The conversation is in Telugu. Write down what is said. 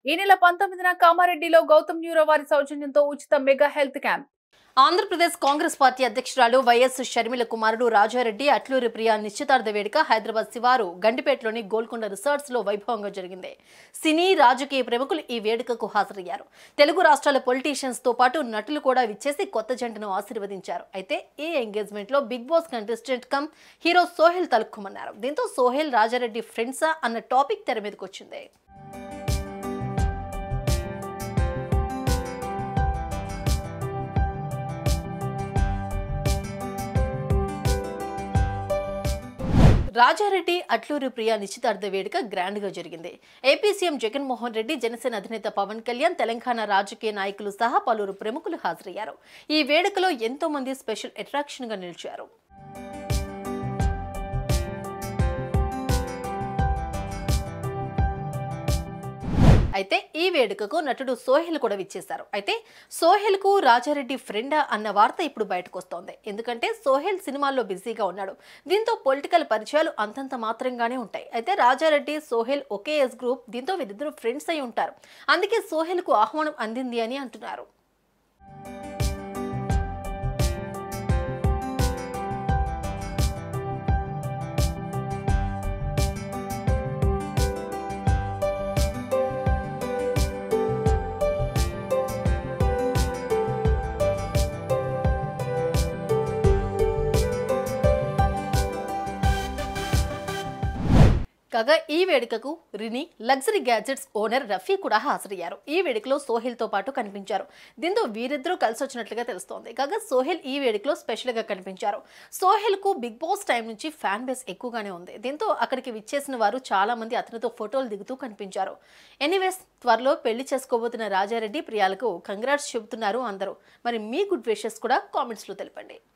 ఈ నెల పంతొమ్మిదిన కామారెడ్డిలో గౌతమ్ న్యూరో వారి సౌజన్యంతో ఉచిత mega health camp Andhra Pradesh Congress party అధ్యక్షురాలు వైఎస్ షర్మిల కుమారుడు రాజారెడ్డి అట్లూరి ప్రియ నిశ్చితార్థ వేడుక హైదరాబాద్ శివారు గండిపేటలోని గోల్కొండ రిసార్ట్స్ లో వైభవంగా జరిగింది సినీ రాజకీయ ప్రముఖులు ఈ వేడుకకు హాజరయ్యారు తెలుగు రాష్ట్రాల పొలిటీషియన్స్ తో పాటు నటులు కూడా విచ్చేసి కొత్త జంటను ఆశీర్వదించారు అయితే ఈ ఎంగేజ్మెంట్ లో Bigg Boss contestant cum hero Sohel తలుక్కుమన్నారు దీంతో సోహెల్ రాజారెడ్డి ఫ్రెండ్సా అన్న టాపిక్ తెర మీదకి వచ్చింది రాజారెడ్డి అట్లూరి ప్రియ నిశ్చితార్థ వేడుక గ్రాండ్ గా జరిగింది ఏపీ సీఎం జగన్మోహన్ రెడ్డి జనసేన అధినేత పవన్ కళ్యాణ్ తెలంగాణ రాజకీయ నాయకులు సహా పలువురు ప్రముఖులు హాజరయ్యారు ఈ వేడుకలో ఎంతో మంది స్పెషల్ అట్రాక్షన్ గా నిలిచారు అయితే ఈ వేడుకకు నటుడు సోహెల్ కూడా విచ్చేశారు అయితే సోహెల్ కు రాజారెడ్డి ఫ్రెండా అన్న వార్త ఇప్పుడు బయటకు వస్తోంది ఎందుకంటే సోహెల్ సినిమాల్లో బిజీగా ఉన్నాడు దీంతో పొలిటికల్ పరిచయాలు అంతంత మాత్రంగానే ఉంటాయి అయితే రాజారెడ్డి సోహెల్ ఒకే ఎస్ గ్రూప్ దీంతో వీరిద్దరు ఫ్రెండ్స్ అయి ఉంటారు అందుకే సోహెల్ కు ఆహ్వానం అందింది అని అంటున్నారు కాగా ఈ వేడుకకు రిని లగ్జరీ గ్యాజెట్స్ ఓనర్ రఫీ కూడా హాజరయ్యారు ఈ వేడుకలో సోహెల్ తో పాటు కనిపించారు దీంతో వీరిద్దరూ కలిసి వచ్చినట్లుగా తెలుస్తోంది కాగా సోహెల్ ఈ వేడుకలో స్పెషల్ గా కనిపించారు సోహెల్ కు బిగ్ బాస్ టైం నుంచి ఫ్యాన్ బేస్ ఎక్కువగానే ఉంది దీంతో అక్కడికి విచ్చేసిన వారు చాలా మంది అతనితో ఫోటోలు దిగుతూ కనిపించారు ఎనీవేస్ త్వరలో పెళ్లి చేసుకోబోతున్న రాజారెడ్డి ప్రియాలకు కంగ్రాట్స్ చెబుతున్నారు అందరూ మరి మీ గుడ్ విషెస్ కూడా కామెంట్స్ లో తెలపండి